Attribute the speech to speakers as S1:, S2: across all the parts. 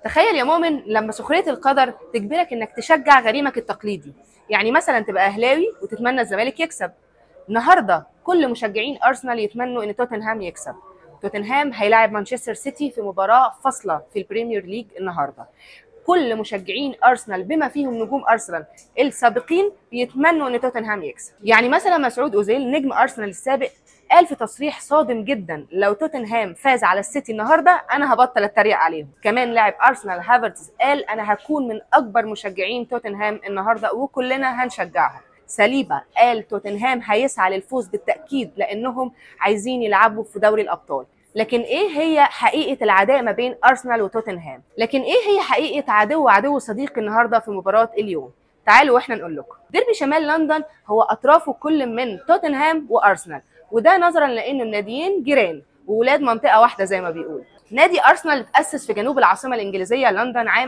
S1: تخيل يا مؤمن لما سخريه القدر تجبرك انك تشجع غريمك التقليدي يعني مثلا تبقى اهلاوي وتتمنى الزمالك يكسب النهارده كل مشجعين ارسنال يتمنوا ان توتنهام يكسب توتنهام هيلاعب مانشستر سيتي في مباراه فاصله في البريمير ليج النهارده كل مشجعين ارسنال بما فيهم نجوم ارسنال السابقين بيتمنوا ان توتنهام يكسب يعني مثلا مسعود اوزيل نجم ارسنال السابق قال في تصريح صادم جدا لو توتنهام فاز على السيتي النهارده انا هبطل اتريق عليهم كمان لاعب ارسنال هافرتز قال انا هكون من اكبر مشجعين توتنهام النهارده وكلنا هنشجعهم ساليبا قال توتنهام هيسعى للفوز بالتاكيد لانهم عايزين يلعبوا في دوري الابطال لكن ايه هي حقيقه العداء ما بين ارسنال وتوتنهام لكن ايه هي حقيقه عدو وعدو صديق النهارده في مباراه اليوم تعالوا واحنا نقول لكم ديربي شمال لندن هو اطرافه كل من توتنهام وارسنال وده نظرا لان الناديين جيران وولاد منطقه واحده زي ما بيقول نادي ارسنال اتاسس في جنوب العاصمه الانجليزيه لندن عام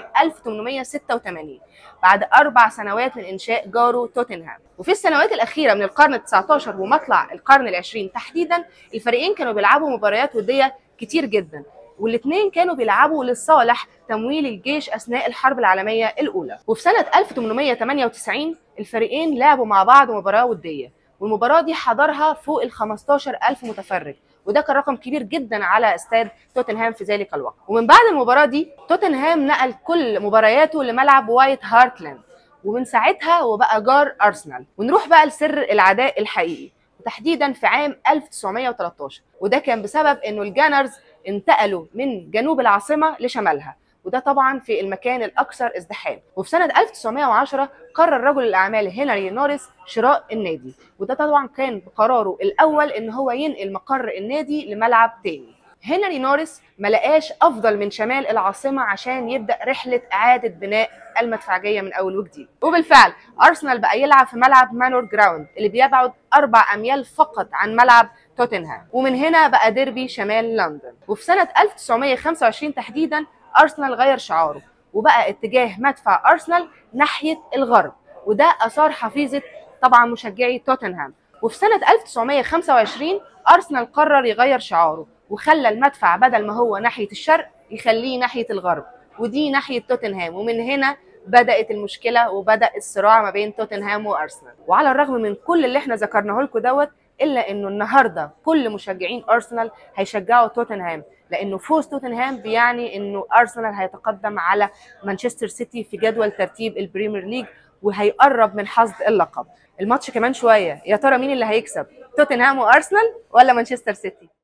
S1: 1886 بعد اربع سنوات من انشاء جاره توتنهام وفي السنوات الاخيره من القرن ال19 ومطلع القرن العشرين تحديدا الفريقين كانوا بيلعبوا مباريات وديه كتير جدا والاثنين كانوا بيلعبوا لصالح تمويل الجيش اثناء الحرب العالميه الاولى وفي سنه 1898 الفريقين لعبوا مع بعض مباراه وديه والمباراه دي حضرها فوق ال 15000 متفرج وده كان رقم كبير جدا على استاد توتنهام في ذلك الوقت ومن بعد المباراه دي توتنهام نقل كل مبارياته لملعب وايت هارتلاند ومن ساعتها وبقى جار ارسنال ونروح بقى لسر العداء الحقيقي وتحديدا في عام 1913 وده كان بسبب انه الجانرز انتقلوا من جنوب العاصمه لشمالها وده طبعا في المكان الاكثر ازدحام وفي سنه 1910 قرر رجل الاعمال هنري نوريس شراء النادي وده طبعا كان بقراره الاول ان هو ينقل مقر النادي لملعب تاني هنري نوريس ما لقاش افضل من شمال العاصمه عشان يبدا رحله اعاده بناء المدفعجيه من اول وجديد وبالفعل ارسنال بقى يلعب في ملعب مانور جراوند اللي بيبعد اربع اميال فقط عن ملعب توتنهام ومن هنا بقى ديربي شمال لندن وفي سنه 1925 تحديدا ارسنال غير شعاره وبقى اتجاه مدفع ارسنال ناحيه الغرب وده اثار حفيظه طبعا مشجعي توتنهام وفي سنه 1925 ارسنال قرر يغير شعاره وخلى المدفع بدل ما هو ناحيه الشرق يخليه ناحيه الغرب ودي ناحيه توتنهام ومن هنا بدات المشكله وبدا الصراع ما بين توتنهام وارسنال وعلى الرغم من كل اللي احنا ذكرناه لكم دوت الا انه النهارده كل مشجعين ارسنال هيشجعوا توتنهام لانه فوز توتنهام بيعني انه ارسنال هيتقدم على مانشستر سيتي في جدول ترتيب البريمير ليج وهيقرب من حصد اللقب الماتش كمان شويه يا ترى مين اللي هيكسب توتنهام وارسنال ولا مانشستر سيتي